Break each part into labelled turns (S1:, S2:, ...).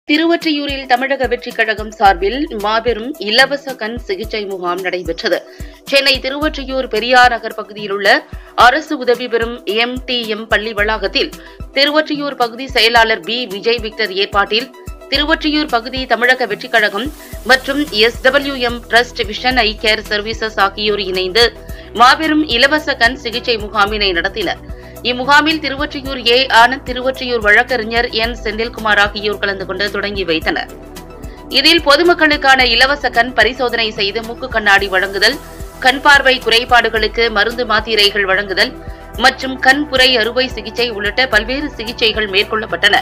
S1: திருவொற்றியூரில் தமிழக வெற்றிக் கழகம் சார்பில் மாபெரும் இலவச கண் சிகிச்சை முகாம் நடைபெற்றது சென்னை திருவொற்றியூர் பெரியார் நகர் பகுதியில் உள்ள அரசு உதவி பெறும் எம் டி எம் பள்ளி வளாகத்தில் திருவொற்றியூர் பகுதி செயலாளர் பி விஜய் விக்டர் ஏற்பாட்டில் திருவொற்றியூர் பகுதி தமிழக வெற்றிக் கழகம் மற்றும் S M trust vision eye care services ஆகியோர் இணைந்து மாபெரும் இலவச கண் சிகிச்சை முகாமினை நடத்தினர் இம்முகாமில் திருவொற்றியூர் ஏ ஆனந்த் திருவொற்றியூர் வழக்கறிஞர் என் செந்தில்குமார் ஆகியோர் கலந்து கொண்டு தொடங்கி வைத்தனர் இதில் பொதுமக்களுக்கான இலவச கண் பரிசோதனை செய்து மூக்கு கண்ணாடி வழங்குதல் கண் பார்வை குறைபாடுகளுக்கு மருந்து மாத்திரைகள் வழங்குதல் மற்றும் கண் புரை அறுவை சிகிச்சை உள்ளிட்ட பல்வேறு சிகிச்சைகள் மேற்கொள்ளப்பட்டன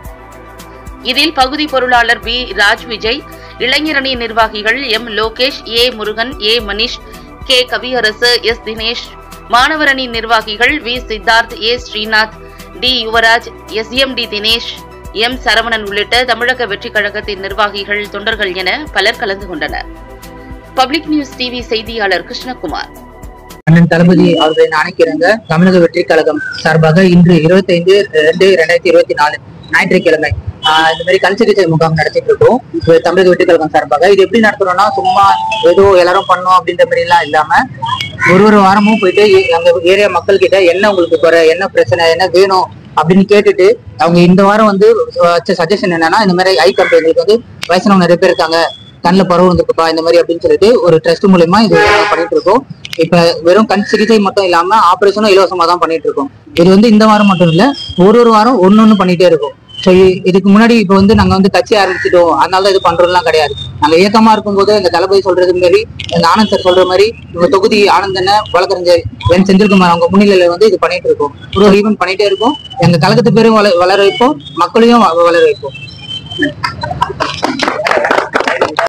S1: இதில் பகுதி பொருளாளர் பி ராஜ் விஜய் இளைஞரணி நிர்வாகிகள் M Lokesh A Murugan A Manish K Kaviyarasu S Dinesh மாணவரணி நிர்வாகிகள் V Siddharth A Srinath D Yuvaraj S M D Dinesh M Saravanan உள்ளிட்ட தமிழக வெற்றிக் கழகத்தின் நிர்வாகிகள் தொண்டர்கள் என பலர் கலந்து கொண்டனர் பப்ளிக் நியூஸ் டிவி செய்தியாளர் கிருஷ்ணகுமார்
S2: அண்ணன் தளபதி அவர்களின் ஆணைக்கிறங்க தமிழக வெற்றி கழகம் சார்பாக இன்று இருபத்தைந்து ரெண்டு ரெண்டாயிரத்தி இருபத்தி நாலு ஞாயிற்றுக்கிழமை ஆஹ் இந்த மாதிரி கண் சிகிச்சை முகாம் நடத்திட்டு இருக்கோம் இது தமிழக வெற்றி கழகம் சார்பாக இது எப்படி நடத்துறோம்னா சும்மா ஏதோ எல்லாரும் பண்ணோம் அப்படின்ற மாதிரி எல்லாம் இல்லாம ஒரு ஒரு வாரமும் போயிட்டு ஏ- அங்க ஏரியா மக்கள் கிட்ட என்ன உங்களுக்கு குறை என்ன பிரச்சனை என்ன வேணும் அப்படின்னு கேட்டுட்டு அவங்க இந்த வாரம் வந்து வச்ச சஜஷன் என்னன்னா இந்த மாதிரி ஐ கம்பெனிக்கு வந்து வயசானவங்க நிறைய பேர் இருக்காங்க கண்ணில் பரவு வந்துருக்குப்பா இந்த மாதிரி அப்படின்னு சொல்லிட்டு ஒரு ட்ரஸ்ட் மூலயமா இது நாங்க பண்ணிட்டு இருக்கோம் இப்ப வெறும் கண் சிகிச்சை மட்டும் இல்லாம ஆபரேஷனும் இலவசமா தான் பண்ணிட்டு இருக்கோம் இது வந்து இந்த வாரம் மட்டும் இல்ல ஒரு ஒரு வாரம் ஒன்னொன்னு பண்ணிட்டே இருக்கோம் ஸோ இதுக்கு முன்னாடி இப்போ வந்து நாங்க வந்து கட்சி ஆரம்பிச்சிட்டோம் அதனால தான் இது பண்றோம்லாம் கிடையாது நாங்க இயக்கமா இருக்கும்போது இந்த தளபதி சொல்றது மாதிரி இந்த ஆனந்த் சார் சொல்ற மாதிரி இவங்க தொகுதி ஆனந்தன வழக்கறிஞர் என் செந்தில்குமார் அவங்க முன்னிலையில வந்து இது பண்ணிட்டு இருக்கோம் ஒரு ஒரு ஈவெண்ட் பண்ணிட்டே இருக்கோம் எங்க கழகத்து பேரும் வள வளர வைப்போம் மக்களையும் வ- வளர வைப்போம்